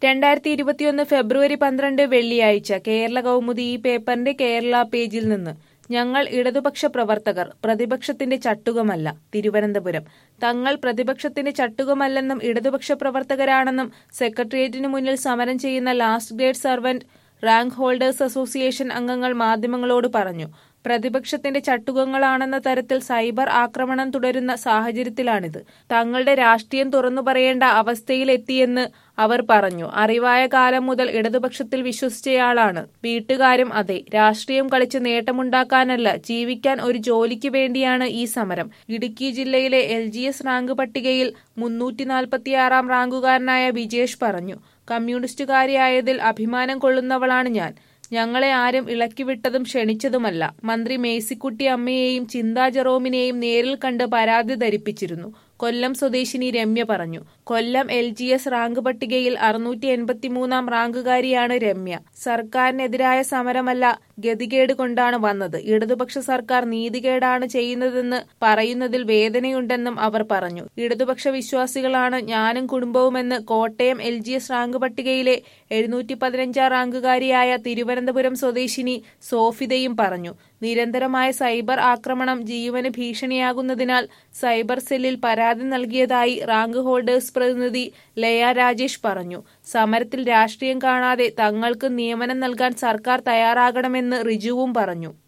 രണ്ടായിരത്തി ഇരുപത്തിയൊന്ന് ഫെബ്രുവരി പന്ത്രണ്ട് വെള്ളിയാഴ്ച കേരള കൗമുദി ഈ പേപ്പറിന്റെ കേരള പേജിൽ നിന്ന് ഞങ്ങൾ ഇടതുപക്ഷ പ്രവർത്തകർ പ്രതിപക്ഷത്തിന്റെ ചട്ടുകമല്ല തിരുവനന്തപുരം തങ്ങൾ പ്രതിപക്ഷത്തിന്റെ ചട്ടുകമല്ലെന്നും ഇടതുപക്ഷ പ്രവർത്തകരാണെന്നും സെക്രട്ടേറിയറ്റിനു മുന്നിൽ സമരം ചെയ്യുന്ന last grade servant rank holders association അംഗങ്ങൾ മാധ്യമങ്ങളോട് പറഞ്ഞു പ്രതിപക്ഷത്തിന്റെ ചട്ടുകങ്ങളാണെന്ന തരത്തിൽ സൈബർ ആക്രമണം തുടരുന്ന സാഹചര്യത്തിലാണിത് തങ്ങളുടെ രാഷ്ട്രീയം തുറന്നു പറയേണ്ട അവസ്ഥയിലെത്തിയെന്ന് അവർ പറഞ്ഞു അറിവായ കാലം മുതൽ ഇടതുപക്ഷത്തിൽ വിശ്വസിച്ചയാളാണ് വീട്ടുകാരും അതെ രാഷ്ട്രീയം കളിച്ച് നേട്ടമുണ്ടാക്കാനല്ല ജീവിക്കാൻ ഒരു ജോലിക്ക് വേണ്ടിയാണ് ഈ സമരം ഇടുക്കി ജില്ലയിലെ എൽ ജി എസ് റാങ്ക് പട്ടികയിൽ മുന്നൂറ്റി നാൽപ്പത്തിയാറാം റാങ്കുകാരനായ വിജേഷ് പറഞ്ഞു കമ്മ്യൂണിസ്റ്റുകാരിയായതിൽ അഭിമാനം കൊള്ളുന്നവളാണ് ഞാൻ ഞങ്ങളെ ആരും ഇളക്കിവിട്ടതും ക്ഷണിച്ചതുമല്ല മന്ത്രി മേഴ്സിക്കുട്ടി അമ്മയെയും ചിന്താ ജെറോമിനെയും നേരിൽ കണ്ട് പരാതി ധരിപ്പിച്ചിരുന്നു കൊല്ലം സ്വദേശിനി രമ്യ പറഞ്ഞു Kollam L G S rank പട്ടികയിൽ അറുന്നൂറ്റി എൺപത്തിമൂന്നാം റാങ്കുകാരിയാണ് രമ്യ സർക്കാരിനെതിരായ സമരമല്ല ഗതികേട് കൊണ്ടാണ് വന്നത് ഇടതുപക്ഷ സർക്കാർ നീതികേടാണ് ചെയ്യുന്നതെന്ന് പറയുന്നതിൽ വേദനയുണ്ടെന്നും അവർ പറഞ്ഞു ഇടതുപക്ഷ വിശ്വാസികളാണ് ഞാനും കുടുംബവുമെന്ന് Kottayam L G S rank പട്ടികയിലെ എഴുന്നൂറ്റി പതിനഞ്ചാം റാങ്കുകാരിയായ തിരുവനന്തപുരം സ്വദേശിനി സോഫിതയും പറഞ്ഞു നിരന്തരമായ സൈബർ ആക്രമണം ജീവന് ഭീഷണിയാകുന്നതിനാൽ സൈബർ സെല്ലിൽ പരാതി നൽകിയതായി റാങ്ക് ഹോൾഡേഴ്സ് പ്രതിനിധി ലയ രാജേഷ് പറഞ്ഞു സമരത്തിൽ രാഷ്ട്രീയം കാണാതെ തങ്ങൾക്ക് നിയമനം നൽകാൻ സർക്കാർ തയ്യാറാകണമെന്ന് റിജുവും പറഞ്ഞു